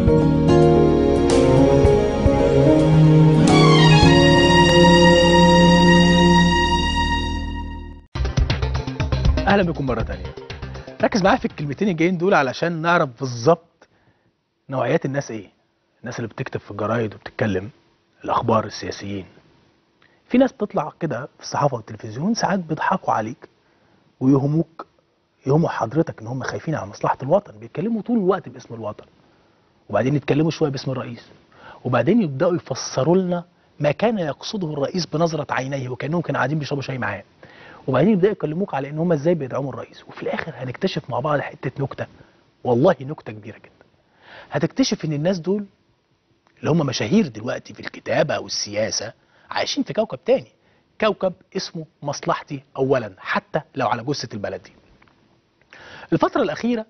اهلا بكم مره تانية ركز معايا في الكلمتين الجايين دول علشان نعرف بالظبط نوعيات الناس ايه الناس اللي بتكتب في الجرايد وبتتكلم الاخبار السياسيين في ناس بتطلع كده في الصحافه والتلفزيون ساعات بيضحكوا عليك ويهموك يهموا حضرتك ان هم خايفين على مصلحه الوطن بيتكلموا طول الوقت باسم الوطن وبعدين يتكلموا شويه باسم الرئيس وبعدين يبداوا يفسروا لنا ما كان يقصده الرئيس بنظره عينيه وكانهم كانوا قاعدين بيشربوا شاي معاه وبعدين يبداوا يكلموك على ان هم ازاي بيدعموا الرئيس وفي الاخر هنكتشف مع بعض حته نكته والله نكته كبيره جدا هتكتشف ان الناس دول اللي هم مشاهير دلوقتي في الكتابه والسياسه عايشين في كوكب تاني كوكب اسمه مصلحتي اولا حتى لو على جثه البلد دي الفتره الاخيره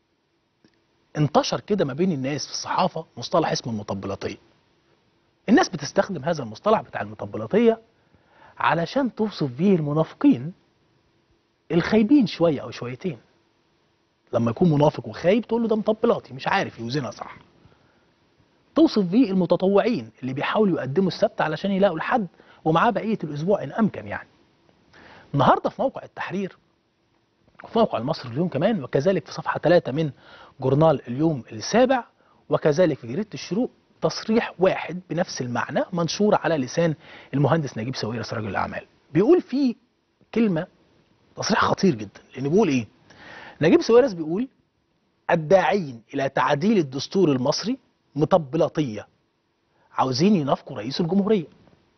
انتشر كده ما بين الناس في الصحافه مصطلح اسمه المطبلاتيه الناس بتستخدم هذا المصطلح بتاع المطبلاتيه علشان توصف بيه المنافقين الخايبين شويه او شويتين لما يكون منافق وخايب تقول له ده مطبلاتي مش عارف يوزنها صح توصف بيه المتطوعين اللي بيحاولوا يقدموا السبت علشان يلاقوا الحد ومعاه بقيه الاسبوع ان امكن يعني النهارده في موقع التحرير وفي موقع المصري اليوم كمان وكذلك في صفحه 3 من جورنال اليوم السابع وكذلك في جريده الشروق تصريح واحد بنفس المعنى منشور على لسان المهندس نجيب ساويرس رجل الاعمال بيقول فيه كلمه تصريح خطير جدا لان بيقول ايه نجيب ساويرس بيقول الداعين الى تعديل الدستور المصري مطبلاتيه عاوزين ينافقوا رئيس الجمهوريه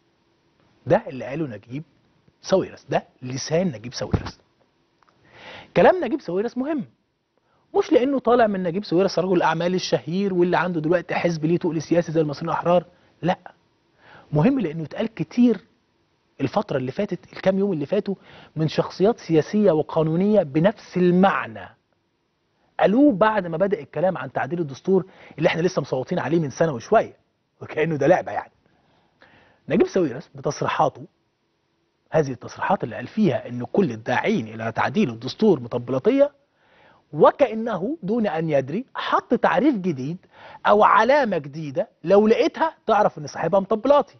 ده اللي قاله نجيب ساويرس ده لسان نجيب ساويرس كلام نجيب ساويرس مهم مش لانه طالع من نجيب ساويرس رجل الاعمال الشهير واللي عنده دلوقتي حزب ليه تقل سياسي زي المصريين الاحرار لا مهم لانه اتقال كتير الفترة اللي فاتت الكام يوم اللي فاتوا من شخصيات سياسية وقانونية بنفس المعنى قالوه بعد ما بدأ الكلام عن تعديل الدستور اللي احنا لسه مصوتين عليه من سنة وشوية وكأنه ده لعبة يعني نجيب ساويرس بتصريحاته هذه التصريحات اللي قال فيها ان كل الداعين الى تعديل الدستور مطبلاتيه وكانه دون ان يدري حط تعريف جديد او علامه جديده لو لقيتها تعرف ان صاحبها مطبلاتي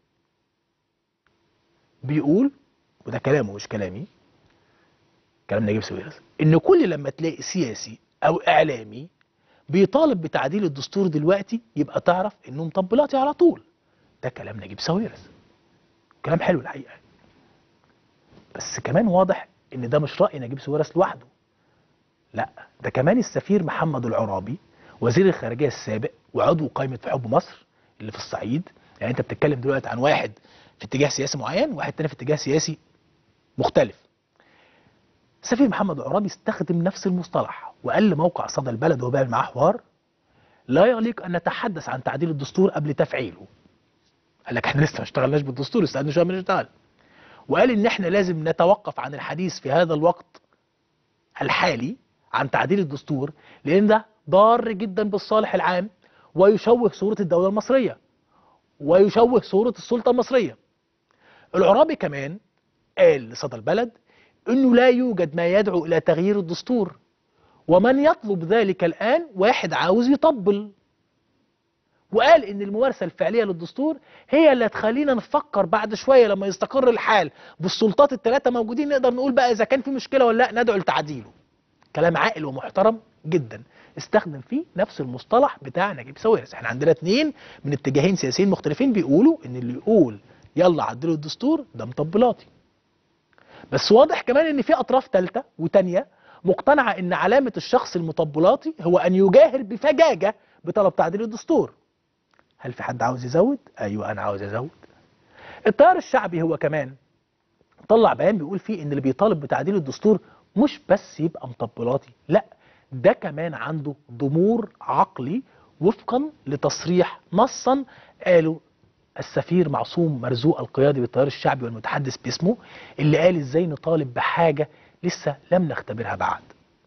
بيقول وده كلامه مش كلامي كلام نجيب ساويرس ان كل لما تلاقي سياسي او اعلامي بيطالب بتعديل الدستور دلوقتي يبقى تعرف انه مطبلاتي على طول ده كلام نجيب ساويرس كلام حلو الحقيقه بس كمان واضح ان ده مش راي نجيب ساويرس لوحده لا ده كمان السفير محمد العرابي وزير الخارجيه السابق وعضو قائمه في حب مصر اللي في الصعيد يعني انت بتتكلم دلوقتي عن واحد في اتجاه سياسي معين وواحد تاني في اتجاه سياسي مختلف السفير محمد العرابي استخدم نفس المصطلح وقال لموقع صدى البلد وهو بيعمل معاه حوار لا يليق ان نتحدث عن تعديل الدستور قبل تفعيله قال لك احنا لسه ما اشتغلناش بالدستور استنى شويه ما نشتغل وقال ان احنا لازم نتوقف عن الحديث في هذا الوقت الحالي عن تعديل الدستور لان ده ضار جدا بالصالح العام ويشوه صوره الدوله المصريه ويشوه صوره السلطه المصريه العرابي كمان قال لصدى البلد انه لا يوجد ما يدعو الى تغيير الدستور ومن يطلب ذلك الان واحد عاوز يطبل وقال ان الممارسه الفعليه للدستور هي اللي هتخلينا نفكر بعد شويه لما يستقر الحال بالسلطات الثلاثه موجودين نقدر نقول بقى اذا كان في مشكله ولا لا ندعو لتعديله كلام عاقل ومحترم جدا استخدم فيه نفس المصطلح بتاع نجيب ساويرس احنا عندنا اتنين من اتجاهين سياسيين مختلفين بيقولوا ان اللي يقول يلا عدلوا الدستور ده مطبلاتي بس واضح كمان ان في اطراف ثالثه وتانيه مقتنعه ان علامه الشخص المطبلاتي هو ان يجاهر بفجاجه بطلب تعديل الدستور هل في حد عاوز يزود ايوه انا عاوز ازود التيار الشعبي هو كمان طلع بيان بيقول فيه ان اللي بيطالب بتعديل الدستور مش بس يبقى مطبلاتي لا ده كمان عنده ضمور عقلي وفقا لتصريح نصا قاله السفير معصوم مرزوق القيادي بالتيار الشعبي والمتحدث باسمه اللي قال ازاي نطالب بحاجه لسه لم نختبرها بعد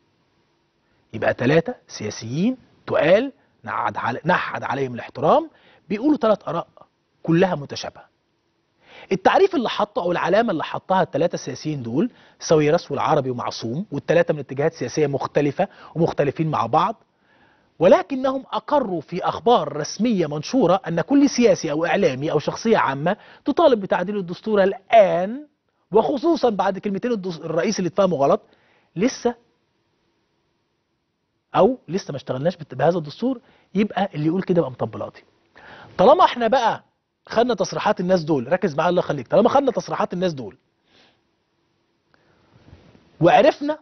يبقى ثلاثه سياسيين تقال نعد علي نحد عليهم الاحترام بيقولوا ثلاث اراء كلها متشابهه التعريف اللي حطه او العلامه اللي حطها الثلاثه السياسيين دول ساويرس والعربي ومعصوم والثلاثه من اتجاهات سياسيه مختلفه ومختلفين مع بعض ولكنهم أقروا في أخبار رسمية منشورة أن كل سياسي أو إعلامي أو شخصية عامة تطالب بتعديل الدستور الآن وخصوصا بعد كلمتين الدس- الرئيس اللي اتفهموا غلط لسه أو لسه ما اشتغلناش بت- بهذا الدستور يبقى اللي يقول كده يبقى مطبلاتي طالما احنا بقى خدنا تصريحات الناس دول ركز معايا الله يخليك طالما خدنا تصريحات الناس دول وعرفنا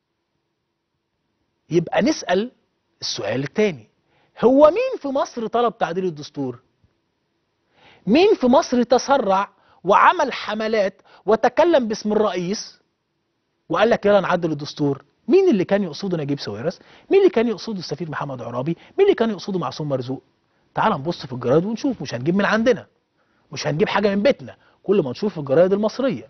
يبقى نسأل السؤال الثاني هو مين في مصر طلب تعديل الدستور مين في مصر تسرع وعمل حملات وتكلم باسم الرئيس وقال لك يلا نعدل الدستور مين اللي كان يقصده نجيب ساويرس مين اللي كان يقصده السفير محمد عرابي مين اللي كان يقصده معصوم مرزوق تعال نبص في الجرايد ونشوف مش هنجيب من عندنا مش هنجيب حاجه من بيتنا كل ما نشوف في الجرايد المصريه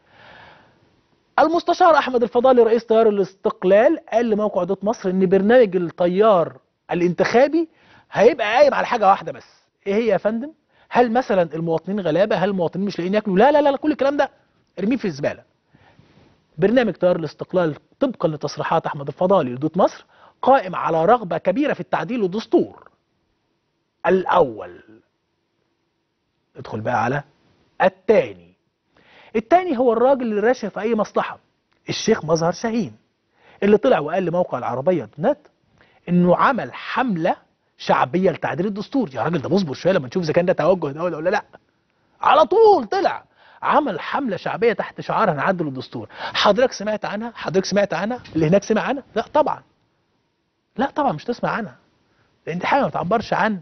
المستشار احمد الفضالي رئيس تيار الاستقلال قال لموقع دوت مصر ان برنامج التيار الانتخابي هيبقى قايم على حاجه واحده بس ايه هي يا فندم هل مثلا المواطنين غلابه هل المواطنين مش لاقيين ياكلوا لا لا لا لا، كل الكلام ده ارميه في الزباله برنامج تيار الاستقلال طبقا لتصريحات احمد الفضالي لدوت مصر قائم على رغبه كبيره في التعديل الدستور الاول ادخل بقى على الثاني الثاني هو الراجل اللي راشق في اي مصلحه الشيخ مظهر شاهين اللي طلع وقال لموقع العربيه نت انه عمل حمله شعبيه لتعديل الدستور يا راجل ده اصبر شويه لما نشوف اذا كان ده توجه دوله ولا لا على طول طلع عمل حمله شعبيه تحت شعار هنعدل الدستور حضرتك سمعت عنها حضرتك سمعت عنها اللي هناك سمع عنها لا طبعا لا طبعا مش تسمع عنها لان دي حاجه ما بتعبرش عن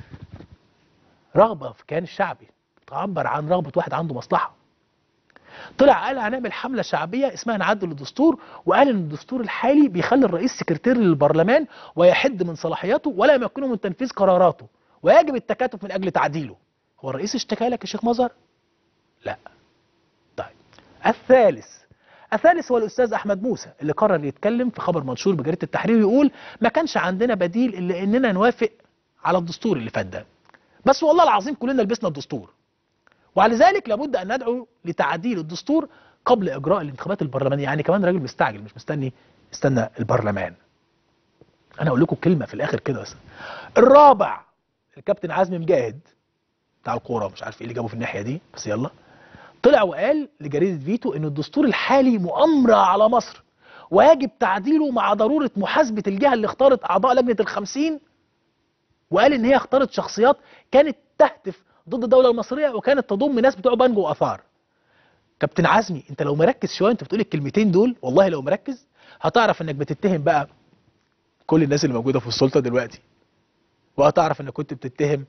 رغبه في كيان الشعبي بتعبر عن رغبه واحد عنده مصلحه طلع قال هنعمل حمله شعبيه اسمها نعدل الدستور وقال ان الدستور الحالي بيخلي الرئيس سكرتير للبرلمان ويحد من صلاحياته ولا يمكنه من تنفيذ قراراته ويجب التكاتف من اجل تعديله هو الرئيس اشتكى لك يا شيخ مظهر لا طيب الثالث الثالث هو الاستاذ احمد موسى اللي قرر يتكلم في خبر منشور بجريده التحرير ويقول ما كانش عندنا بديل الا اننا نوافق على الدستور اللي فات ده بس والله العظيم كلنا لبسنا الدستور وعلى ذلك لابد ان ندعو لتعديل الدستور قبل اجراء الانتخابات البرلمانيه يعني كمان راجل مستعجل مش مستني استنى البرلمان انا اقول لكم كلمه في الاخر كده بس الرابع الكابتن عزمي مجاهد بتاع الكوره مش عارف ايه اللي جابه في الناحيه دي بس يلا طلع وقال لجريده فيتو ان الدستور الحالي مؤامره على مصر ويجب تعديله مع ضروره محاسبه الجهه اللي اختارت اعضاء لجنه الخمسين وقال ان هي اختارت شخصيات كانت تهتف ضد الدوله المصريه وكانت تضم ناس بتوع بنجو واثار كابتن عزمي انت لو مركز شويه انت بتقول الكلمتين دول والله لو مركز هتعرف انك بتتهم بقى كل الناس اللي موجوده في السلطه دلوقتي وهتعرف انك كنت بتتهم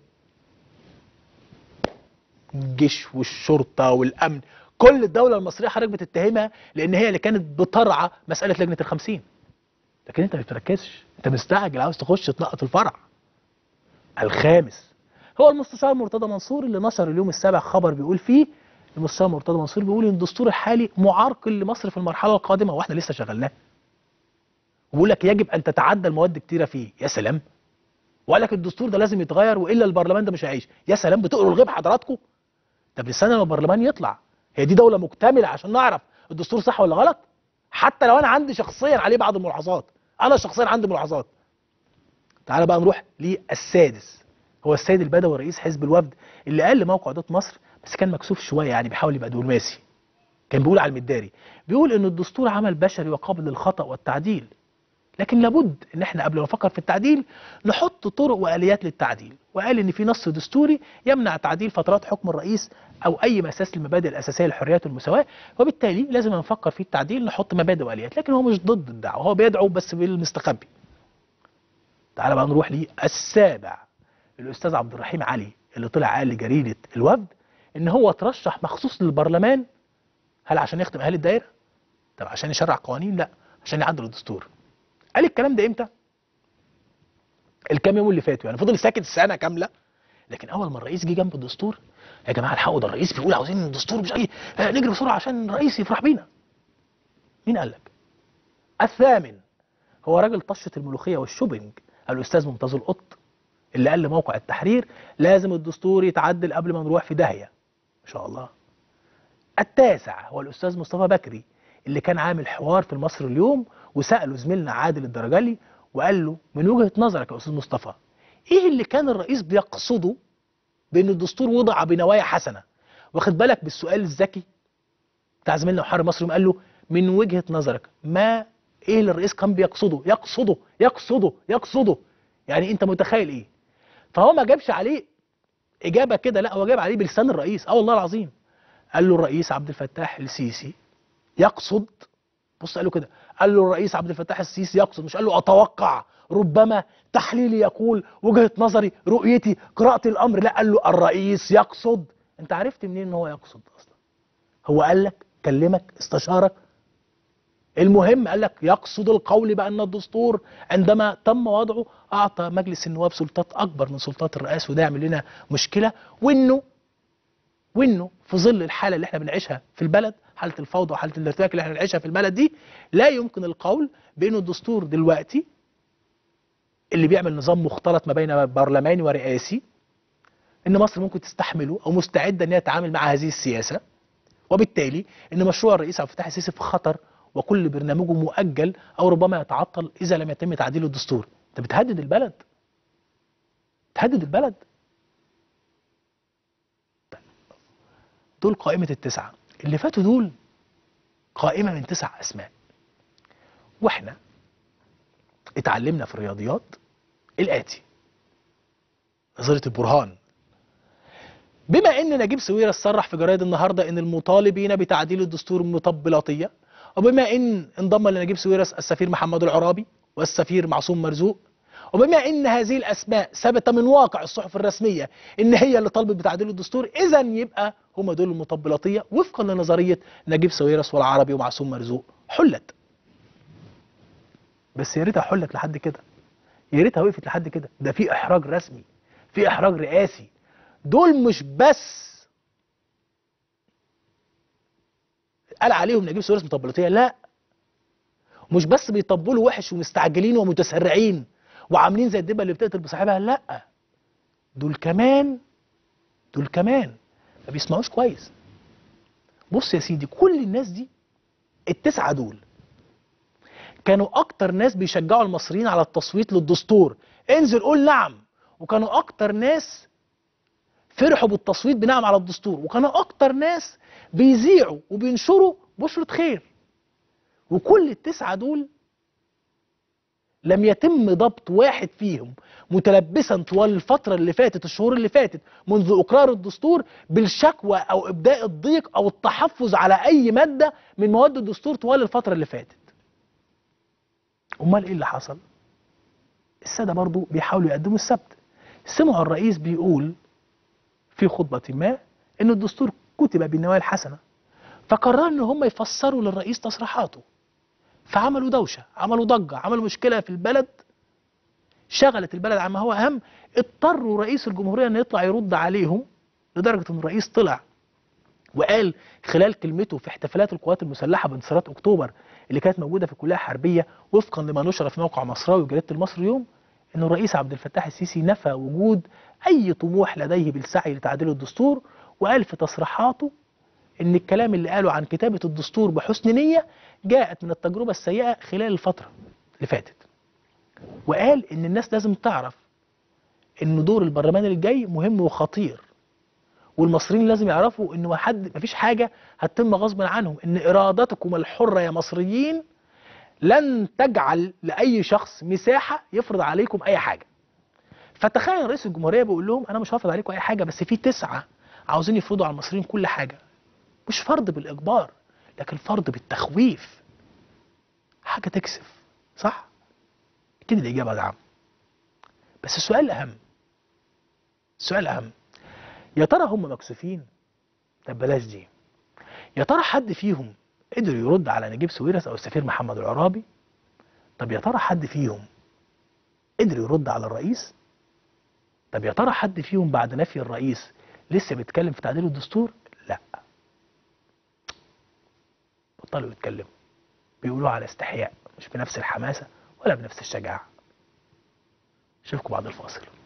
الجيش والشرطه والامن كل الدوله المصريه حضرتك بتتهمها لان هي اللي كانت بترعى مساله لجنه الخمسين لكن انت ما بتركزش انت مستعجل عاوز تخش تنقط الفرع الخامس هو المستشار مرتضى منصور اللي نشر اليوم السابع خبر بيقول فيه المستشار مرتضى منصور بيقول ان الدستور الحالي معرقل لمصر في المرحله القادمه واحنا لسه شغلناه وبيقول لك يجب ان تتعدل مواد كتيره فيه يا سلام وقال لك الدستور ده لازم يتغير والا البرلمان ده مش هيعيش يا سلام بتقروا الغيب حضراتكم طب نستنى لما البرلمان يطلع هي دي دوله مكتمله عشان نعرف الدستور صح ولا غلط حتى لو انا عندي شخصيا عليه بعض الملاحظات انا شخصيا عندي ملاحظات تعال بقى نروح للسادس هو السيد البدوي رئيس حزب الوفد اللي قال لموقع دوت مصر بس كان مكسوف شويه يعني بيحاول يبقى دبلوماسي كان بيقول على المداري بيقول ان الدستور عمل بشري وقابل للخطا والتعديل لكن لابد ان احنا قبل ما نفكر في التعديل نحط طرق واليات للتعديل وقال ان في نص دستوري يمنع تعديل فترات حكم الرئيس او اي مساس للمبادئ الاساسيه للحريات والمساواه وبالتالي لازم نفكر في التعديل نحط مبادئ واليات لكن هو مش ضد الدعوه هو بيدعو بس بالمستخبي تعال بقى نروح للسابع الاستاذ عبد الرحيم علي اللي طلع قال لجريده الوفد ان هو ترشح مخصوص للبرلمان هل عشان يخدم اهالي الدايره طب عشان يشرع قوانين لا عشان يعدل الدستور قال الكلام ده امتى الكام يوم اللي فاتوا يعني فضل ساكت سنه كامله لكن اول ما الرئيس جه جنب الدستور يا جماعه الحقوا ده الرئيس بيقول عاوزين الدستور مش اي آه، نجري بسرعه عشان الرئيس يفرح بينا مين قال لك الثامن هو راجل طشه الملوخيه والشوبينج الاستاذ ممتاز القط اللي قال لموقع التحرير لازم الدستور يتعدل قبل ما نروح في داهيه ما شاء الله التاسع هو الاستاذ مصطفى بكري اللي كان عامل حوار في المصري اليوم وساله زميلنا عادل الدرجلي وقال له من وجهه نظرك يا استاذ مصطفى ايه اللي كان الرئيس بيقصده بان الدستور وضع بنوايا حسنه واخد بالك بالسؤال الذكي بتاع زميلنا محرر مصري قال له من وجهه نظرك ما ايه اللي الرئيس كان بيقصده يقصده يقصده يقصده يعني انت متخيل ايه فهو ما جابش عليه اجابه كده لا هو جاب عليه بلسان الرئيس اه والله العظيم قال له الرئيس عبد الفتاح السيسي يقصد بص قال له كده قال له الرئيس عبد الفتاح السيسي يقصد مش قال له اتوقع ربما تحليلي يقول وجهه نظري رؤيتي قراءه الامر لا قال له الرئيس يقصد انت عرفت منين ان هو يقصد اصلا هو قال لك كلمك استشارك المهم قال لك يقصد القول بان الدستور عندما تم وضعه اعطى مجلس النواب سلطات اكبر من سلطات الرئاسه وده يعمل لنا مشكله وانه وانه في ظل الحاله اللي احنا بنعيشها في البلد حاله الفوضى وحاله الارتباك اللي احنا بنعيشها في البلد دي لا يمكن القول بانه الدستور دلوقتي اللي بيعمل نظام مختلط ما بين برلماني ورئاسي ان مصر ممكن تستحمله او مستعده ان هي تتعامل مع هذه السياسه وبالتالي ان مشروع الرئيس عبد الفتاح السيسي في خطر وكل برنامجه مؤجل او ربما يتعطل اذا لم يتم تعديل الدستور انت بتهدد البلد تهدد البلد دول قائمة التسعة اللي فاتوا دول قائمة من تسع أسماء واحنا اتعلمنا في الرياضيات الآتي نظرية البرهان بما ان نجيب سويرس صرح في جرايد النهارده ان المطالبين بتعديل الدستور مطبلاتيه وبما ان انضم لنجيب سويرس السفير محمد العرابي والسفير معصوم مرزوق وبما ان هذه الاسماء ثبت من واقع الصحف الرسميه ان هي اللي طلبت بتعديل الدستور اذا يبقى هم دول المطبلاتيه وفقا لنظريه نجيب سويرس والعربي ومعصوم مرزوق حلت بس يا ريتها حلت لحد كده يا ريتها وقفت لحد كده ده في احراج رسمي في احراج رئاسي دول مش بس قال عليهم نجيب سويرس مطبلاتيه لا مش بس بيطبلوا وحش ومستعجلين ومتسرعين وعاملين زي الدبه اللي بتقتل بصاحبها لا دول كمان دول كمان ما بيسمعوش كويس بص يا سيدي كل الناس دي التسعه دول كانوا اكتر ناس بيشجعوا المصريين على التصويت للدستور انزل قول نعم وكانوا اكتر ناس فرحوا بالتصويت بنعم على الدستور وكانوا اكتر ناس بيذيعوا وبينشروا بشرة خير وكل التسعة دول لم يتم ضبط واحد فيهم متلبسا طوال الفترة اللي فاتت الشهور اللي فاتت منذ إقرار الدستور بالشكوى أو إبداء الضيق أو التحفظ على أي مادة من مواد الدستور طوال الفترة اللي فاتت أمال إيه اللي حصل؟ السادة برضو بيحاولوا يقدموا السبت سمعوا الرئيس بيقول في خطبة ما إن الدستور كتب بالنوايا الحسنة فقرروا إن هم يفسروا للرئيس تصريحاته فعملوا دوشة عملوا ضجة عملوا مشكلة في البلد شغلت البلد عما هو أهم اضطروا رئيس الجمهورية أن يطلع يرد عليهم لدرجة أن الرئيس طلع وقال خلال كلمته في احتفالات القوات المسلحة بانتصارات أكتوبر اللي كانت موجودة في الكلية الحربية وفقا لما نشر في موقع مصراوي وجريدة المصري اليوم أن الرئيس عبد الفتاح السيسي نفى وجود أي طموح لديه بالسعي لتعديل الدستور وقال في تصريحاته ان الكلام اللي قاله عن كتابة الدستور بحسن نية جاءت من التجربة السيئة خلال الفترة اللي فاتت وقال ان الناس لازم تعرف ان دور البرلمان الجاي مهم وخطير والمصريين لازم يعرفوا ان حد مفيش حاجة هتتم غصبا عنهم ان ارادتكم الحرة يا مصريين لن تجعل لأي شخص مساحة يفرض عليكم أي حاجة فتخيل رئيس الجمهورية بيقول لهم أنا مش هفرض عليكم أي حاجة بس في تسعة عاوزين يفرضوا على المصريين كل حاجة مش فرض بالإجبار لكن فرض بالتخويف حاجة تكسف صح؟ كده الإجابة ده عم بس السؤال الأهم السؤال الأهم يا ترى هم مكسوفين؟ طب بلاش دي يا ترى حد فيهم قدر يرد على نجيب سويرس أو السفير محمد العرابي؟ طب يا ترى حد فيهم قدر يرد على الرئيس؟ طب يا ترى حد فيهم بعد نفي الرئيس لسه بيتكلم في تعديل الدستور؟ لا بطلوا يتكلموا بيقولوا على استحياء مش بنفس الحماسة ولا بنفس الشجاعة اشوفكم بعد الفاصل